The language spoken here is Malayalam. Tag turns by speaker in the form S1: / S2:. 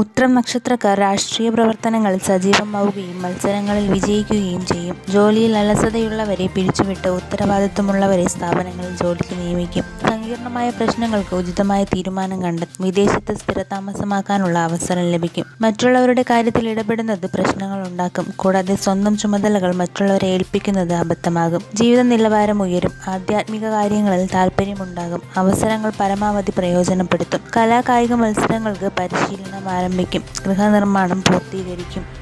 S1: ഉത്രം നക്ഷത്രക്കാർ രാഷ്ട്രീയ പ്രവർത്തനങ്ങളിൽ സജീവമാവുകയും മത്സരങ്ങളിൽ വിജയിക്കുകയും ചെയ്യും. ജോലിയിൽ അലസതയുള്ളവരെ പിരിച്ചുവിട്ട് ഉത്തരവാദിത്തമുള്ളവരെ സ്ഥാപനങ്ങളിൽ ജോലിക്ക് നിയമിക്കും. സങ്കീർണ്ണമായ പ്രശ്നങ്ങൾക്ക് ഉചിതമായ തീരുമാനം കണ്ടെത്തും. വിദേശത്ത് സ്ഥിരതാമസമാക്കാനുള്ള അവസരം ലഭിക്കും. മറ്റുള്ളവരുടെ കാര്യത്തിൽ ഇടപെടുന്നത് പ്രശ്നങ്ങളുണ്ടാക്കും. കൂടാതെ സ്വന്തം ചുമതലകൾ മറ്റുള്ളവരെ ഏൽപ്പിക്കുന്നത് അബദ്ധമാകും. ജീവിത നിലവാരം ഉയരും. ആധ്യാത്മിക കാര്യങ്ങളിൽ താൽപര്യമുണ്ടാകും. അവസരങ്ങൾ പരമാവധി പ്രയോജനപ്പെടുത്തും. കലാ കായിക മത്സരങ്ങൾക്ക് പരിശീലനം ആരംഭിക്കും. ഗൃഹനിർമ്മാണം പൂർത്തീകരിക്കും.